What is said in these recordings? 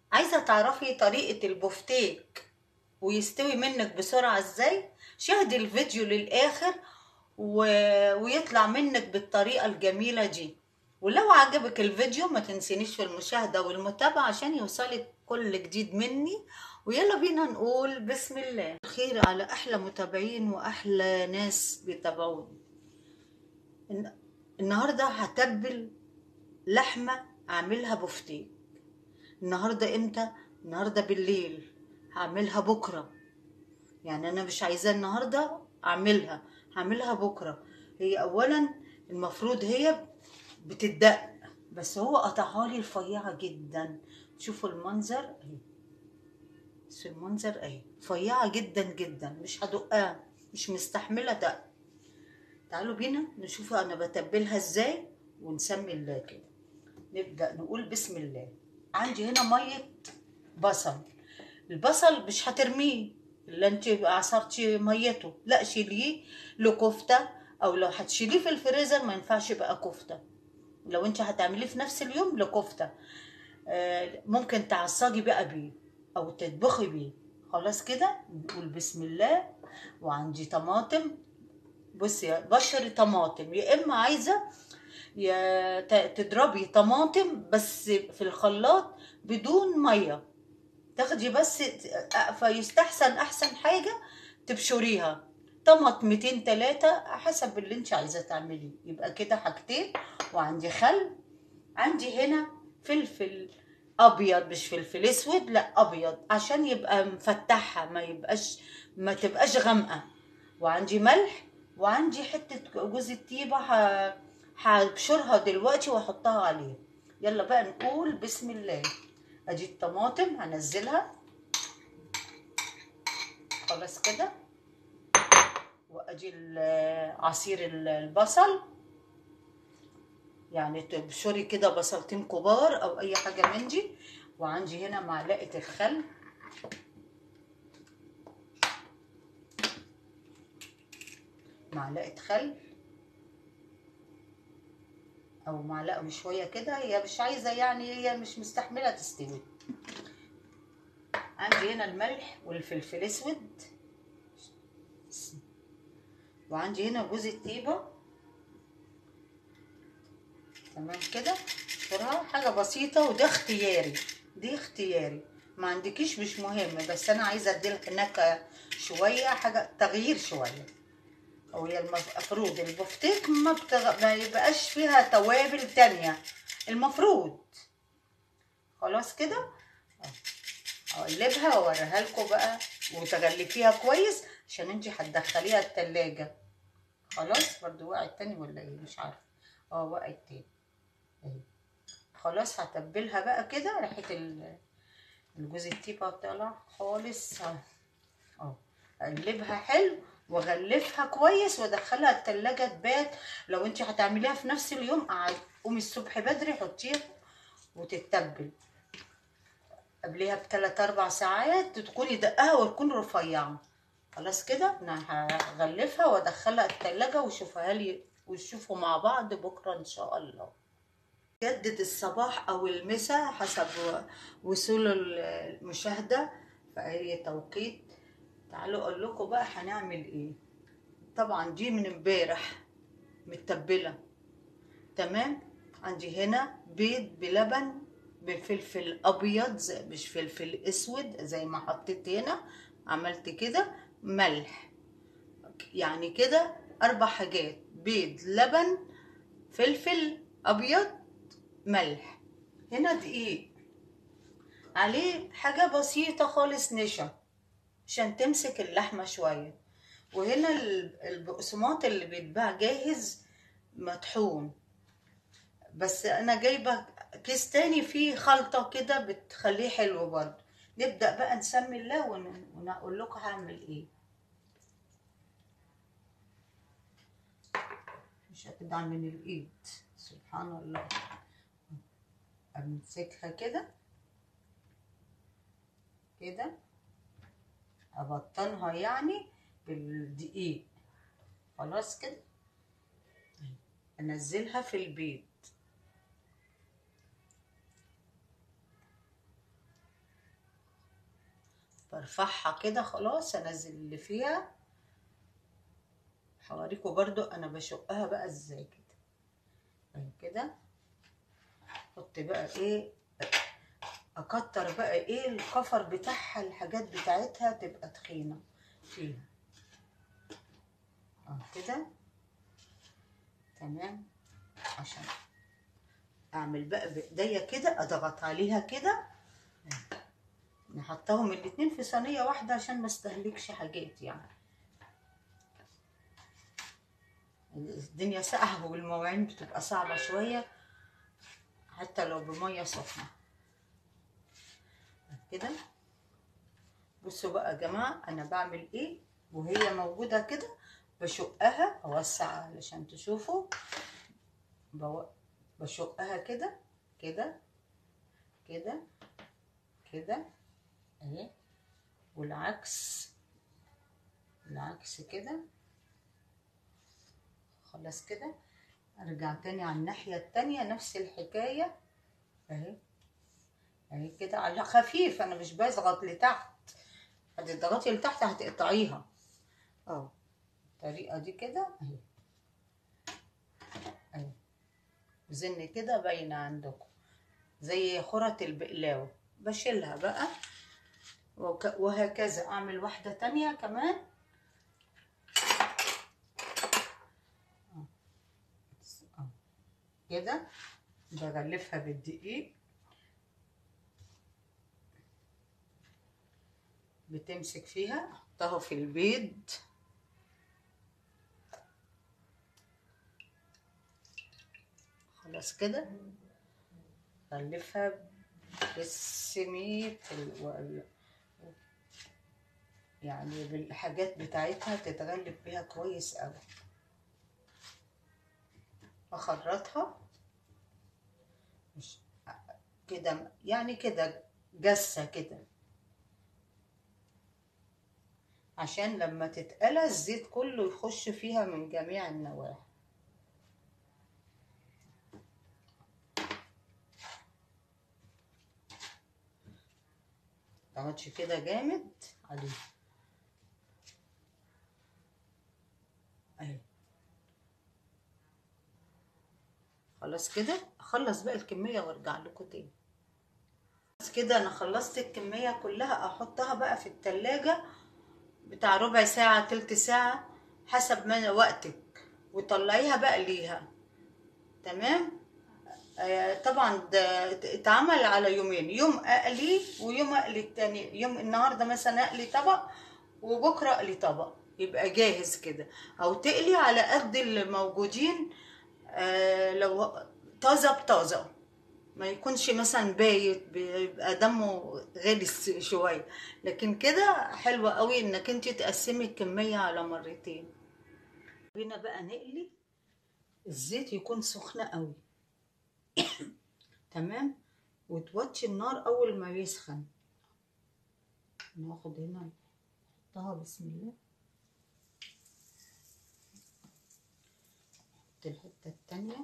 عايزة تعرفي طريقة البفتيك ويستوي منك بسرعة ازاي شاهدي الفيديو للآخر و... ويطلع منك بالطريقة الجميلة دي ولو عجبك الفيديو ما تنسينيش في المشاهدة والمتابعة عشان يوصلك كل جديد مني ويلا بينا نقول بسم الله خير على أحلى متابعين وأحلى ناس بيتابعوني الن- النهاردة هتبل لحمة أعملها بفتيك النهاردة امتى النهاردة بالليل هعملها بكرة يعني انا مش عايزاه النهاردة اعملها هعملها بكرة هي اولا المفروض هي بتدق بس هو قطعها لي رفيعة جدا شوفوا المنظر اهي بس المنظر اهي رفيعة جدا جدا مش هدقها مش مستحملة دق تعالوا بينا نشوف انا بتبلها ازاي ونسمي الله كده نبدأ نقول بسم الله عندي هنا مية بصل البصل مش هترميه الا انت عصرتي ميته لا شيليه لكفتة او لو هتشيليه في الفريزر ما ينفعش يبقى كفتة لو انت هتعمليه في نفس اليوم لكفتة آه، ممكن تعصجي بقى بيه او تطبخي بيه خلاص كده نقول بسم الله وعندي طماطم بصي يا- بشري طماطم يا اما عايزه يا ت- تضربي طماطم بس في الخلاط بدون ميه تاخدي بس فيستحسن احسن حاجه تبشريها طماطمتين تلاتة حسب اللي انت عايزه تعمليه يبقى كده حاجتين وعندي خل عندي هنا فلفل ابيض مش فلفل اسود لا ابيض عشان يبقى مفتحها ما يبقاش ما تبقاش غامقه وعندي ملح وعندي حته جوز الطيبه ه- هبشرها دلوقتي واحطها عليه يلا بقى نقول بسم الله ادي الطماطم هنزلها خلاص كده وادي ال- عصير ال- البصل يعني تبشري كده بصلتين كبار او اي حاجه من دي وعندي هنا معلقه الخل معلقه خل او معلقه وشويه كده هي مش عايزه يعني هي مش مستحمله تستوي عندي هنا الملح والفلفل اسود وعندي هنا جوز الطيبه تمام كده بسرعه حاجه بسيطه وده اختياري دي اختياري ما عندكيش مش مهم بس انا عايزه اديلك نكهه شويه حاجه تغيير شويه او هي المفروض البفتيك ما, بتغ... ما يبقاش فيها توابل تانية المفروض خلاص كده اقلبها واوريها لكم بقى وتغلفيها كويس عشان انتي هتدخليها التلاجة خلاص برضو وقعت تاني ولا ايه مش عارفه اه وقعت تاني اهي خلاص هتبلها بقى كده ريحه ال- الجوز الطيبه طالع خالص اه اه اقلبها حلو واغلفها كويس وادخلها التلاجة تبات لو انت هتعمليها في نفس اليوم قعد- قومي الصبح بدري حطيها وتتبل قبليها بثلاث اربع ساعات تكوني دقها وتكون رفيعه خلاص كده انا هغلفها وادخلها التلاجة وشوفها لي وشوفوا مع بعض بكره ان شاء الله جدد الصباح او المساء حسب وصول المشاهده في اي توقيت تعالوا اقول لكم بقى هنعمل ايه طبعا دي من امبارح متبله تمام عندي هنا بيض بلبن بفلفل ابيض زي- مش فلفل اسود زي ما حطيت هنا عملت كده ملح يعني كده اربع حاجات بيض لبن فلفل ابيض ملح هنا دقيق عليه حاجة بسيطة خالص نشا عشان تمسك اللحمة شوية وهنا ال- البقسماط اللي بيتباع جاهز مطحون بس انا جايبة كيس تاني فيه خلطة كده بتخليه حلو برضه نبدأ بقى نسمي الله ون- ونقول لكم هعمل ايه مش هتدعى من الايد سبحان الله امسكها كده كده ابطنها يعني بالدقيق خلاص كده انزلها في البيض برفعها كده خلاص انزل اللي فيها هوريكم برضو انا بشقها بقى ازاي كده اهي كده احط بقى ايه اكتر بقى ايه الكفر بتاعها الحاجات بتاعتها تبقى تخينه فيها اه كده تمام عشان اعمل بقى بايديا كده اضغط عليها كده نحطهم الاتنين في صينيه واحده عشان ما استهلكش حاجات يعني الدنيا ساقعه والمواعين بتبقى صعبه شويه حتى لو بميه سخنه كده بصوا بقى يا جماعه انا بعمل ايه وهي موجوده كده بشقها اوسع علشان تشوفوا بو... بشقها كده كده كده كده اهي والعكس العكس كده خلاص كده ارجع تاني على الناحية التانية نفس الحكاية اهي اهي كده على خفيف انا مش بضغط لتحت هتضغطي لتحت هتقطعيها اه الطريقة دي كده اهي اهي زن كده باينة عندكم زي خرة البقلاوة بشيلها بقى وك- وهكذا اعمل واحدة تانية كمان آه. آه. كده بغلفها بالدقيق بتمسك فيها احطها في البيض خلاص كده غلفها بالسميد ال- وال- يعني بالحاجات بتاعتها تتغلف بيها كويس قوي اخرطها مش كده يعني كده جسة كده عشان لما تتقلى الزيت كله يخش فيها من جميع النواحي تقعدش كده جامد عليه اهي خلاص كده اخلص بقى الكميه وارجع لكم تاني بس كده انا خلصت الكميه كلها احطها بقى في التلاجة بتاع ربع ساعه تلت ساعه حسب ما وقتك وطلعيها بقى ليها تمام آه، طبعا ده اتعمل على يومين يوم اقلي ويوم اقلي التاني يوم النهارده مثلا اقلي طبق وبكره اقلي طبق يبقى جاهز كده او تقلي على قد اللي موجودين آه، لو طازه بطازه ما يكونش مثلا بايت بيبقى دمه غلس شويه لكن كده حلوه قوي انك انت تقسمي الكميه على مرتين بينا بقى نقلي الزيت يكون سخن قوي تمام وتوطي النار اول ما يسخن ناخد هنا نحطها بسم الله نحط الحته التانية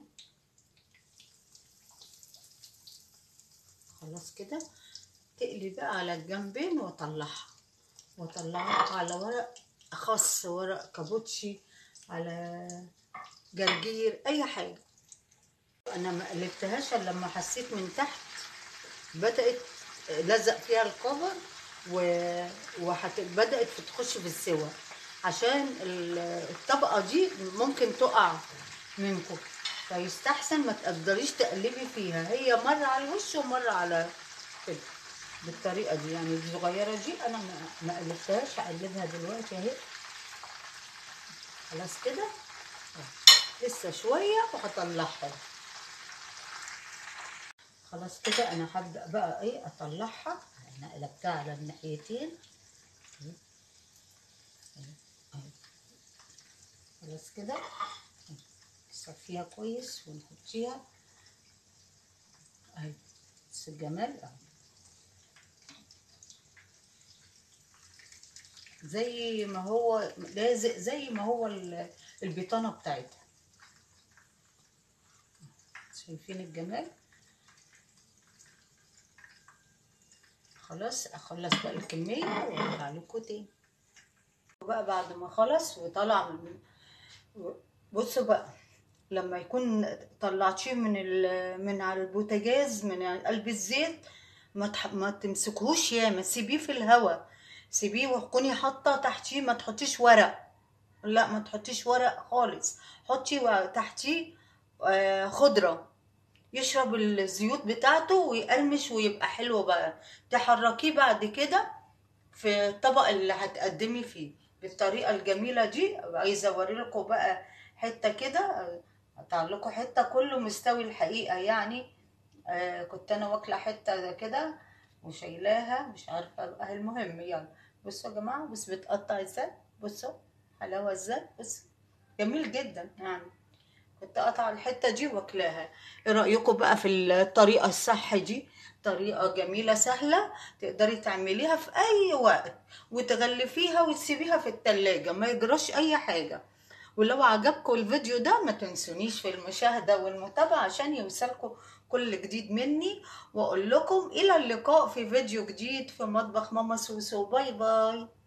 خلاص كده تقلي بقى على الجنبين واطلعها واطلعها على ورق خس ورق كابوتشي على جرجير اي حاجه انا ما قلبتهاش الا لما حسيت من تحت بدات لزق فيها الكفر و... وحت... بدات تخش في السوا عشان ال- الطبقه دي ممكن تقع منكم فيستحسن ما تقدريش تقلبي فيها هي مره على الوش ومره على كده بالطريقه دي يعني الصغيره دي انا ما- ما قلبتهاش هقلبها دلوقتي اهي خلاص كده أهو. لسه شويه وهطلعها خلاص كده انا هبدا بقى ايه اطلعها انا قلبتها على الناحيتين أهي. أهي. أهي. خلاص كده نصفيها كويس ونحطيها اهي بس الجمال اهي زي ما هو لازق زي ما هو ال- البطانه بتاعتها شايفين الجمال خلاص اخلص بقى الكميه وارجع لكم تاني وبقى بعد ما خلص وطلع من بصوا بقى لما يكون طلعتيه من ال... من على البوتاجاز من قلب الزيت ما تح... ما تمسكوش ياما سيبيه في الهواء سيبيه وكوني حاطه تحتيه ما تحطيش ورق لا ما تحطيش ورق خالص حطي و- تحتيه آه، خضره يشرب الزيوت بتاعته ويقرمش ويبقى حلو بقى تحركيه بعد كده في الطبق اللي هتقدمي فيه بالطريقه الجميله دي عايزه اوريلكم بقى حته كده اقطع لكم حته كله مستوي الحقيقه يعني آه كنت انا واكله حته كده وشايلاها مش عارفه بقى المهم يلا بصوا يا جماعه بص بتقطع ازاي بصوا حلاوه ازاي بص جميل جدا يعني كنت قطع الحته دي واكلاها ايه رايكم بقى في الطريقه الصح دي طريقه جميله سهله تقدري تعمليها في اي وقت وتغلفيها وتسيبيها في التلاجة ما يجراش اي حاجه ولو عجبكم الفيديو ده ما تنسونيش في المشاهدة والمتابعة عشان يوصلكم كل جديد مني واقول لكم الى اللقاء في فيديو جديد في مطبخ ماما سوسو باي باي